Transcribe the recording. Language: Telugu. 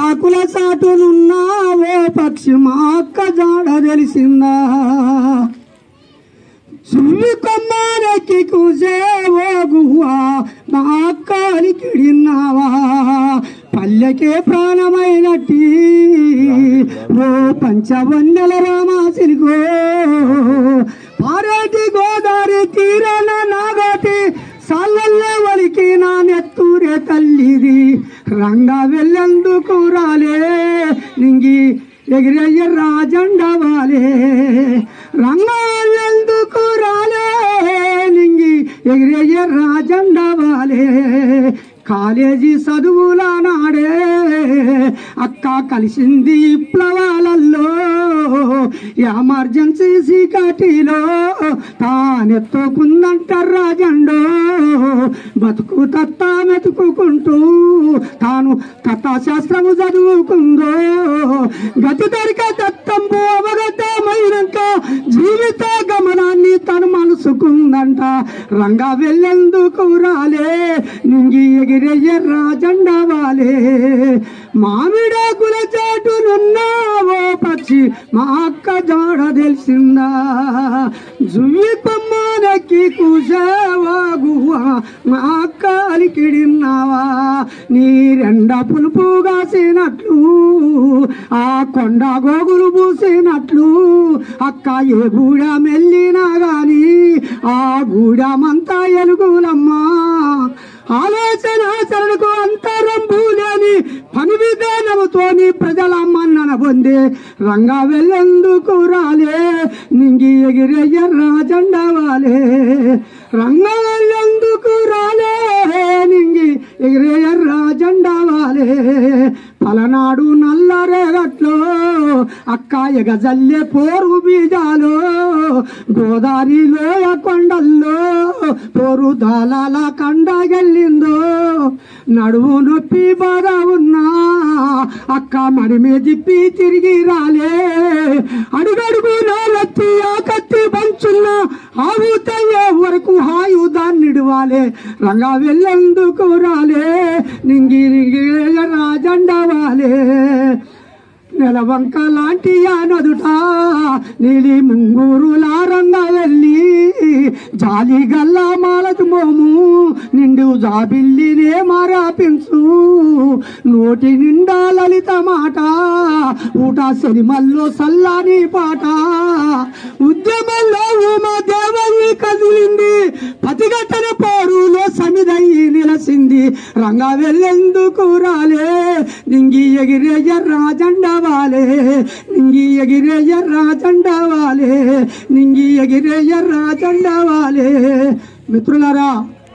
ఆకుల చాటునున్నావో పక్షి మా అక్క జాడ తెలిసిందా సుమ్మి కొమ్మారెక్కి కూసేవో గువ్వా మా అక్కని కిడిన్నావా పల్లెకే ప్రాణమైనట్టి ఓ పంచవన్నెల రామాసినిగో పారేటి గోదావరి తీరాన నాగోటి సాలల్లో వలికి నా నెత్తూరే తల్లిది రంగా వెళ్ళెందుకు రాలే నింగి ఎగిరయ్య రాజండవాలే రంగా వెళ్ళెందుకు రాలే నింగి ఎగిరయ్య రాజండవాలే కాలేజీ చదువుల నాడే అక్క కలిసింది విప్లవాలలో ఎమర్జెన్సీ సీకటిలో తానెత్తుకుందంట రాజండో బతుకు తత్త మెతుకుంటూ తాను కథాశాస్త్రము చదువుకుందో గతి దొరిక దత్తంబు అవగతమైనాక జీవిత గమనాన్ని తను మనసుకుందంట రంగా వెళ్ళేందుకు రాలే నింగి ఎగిరయ్య రాజండవాలే మామిడాకుల చాటునున్నావో పక్షి మా అక్క జాడ తెలిసిందా జువ్వి కొమ్మనకి కూసావా గువ్వా మా అక్క అలికిడిన్నావా నీ రెండ పులుపు కాసినట్లు ఆ కొండ గోగులు పూసినట్లు అక్క ఏ గూడ మెల్లినా గాని ఆ గూడమంతా ఎలుగులమ్మా ఆలోచన ఆచరణకు అంతరంభు లేని పని విధానముతోని ప్రజల మన్నన పొందే రంగా వెళ్ళెందుకు రాలే నింగి ఎగిరయ్య రాజండవాలే రంగా వెళ్ళెందుకు రాలే నింగి ఎగిరయ్య రాజండవాలే పలనాడు నల్లరేగట్లో అక్క ఎగజల్లే పోరు బీజాలో గోదావరి లోయ కొండల్లో పోరు దాలాల కండగెళ్ళిందో నడువు నొప్పి బాధ ఉన్నా అక్క మడిమే దిప్పి తిరిగి రాలే అడుగడుగు నాలెత్తి ఆ కత్తి పంచున్న ఆవు తయ్యే వరకు ఆయుధాన్నిడవాలే రంగా వెళ్ళెందుకు రాలే నింగి రాజండవాలే నెలవంక లాంటి నదుట నీలి ముంగూరులా రంగ వెళ్ళి జాలి గల్లా మాలదు మోము నిండు జాబిల్లినే మారాపించు నోటి నిండా లలిత మాట ఊట సినిమల్లో సల్లాని పాట ఉద్యమంలో ఉమా దేవయ్యి కదిలింది పతిగట్టన పోరులో సమిదయ్యి నిలసింది రంగా వెళ్ళెందుకు రాలే నింగి ఎగిరేయ రాజండవాలే నింగి ఎగిరేయ రాజండవాలే నింగి ఎగిరేయ రాజండవాలే మిత్రులారా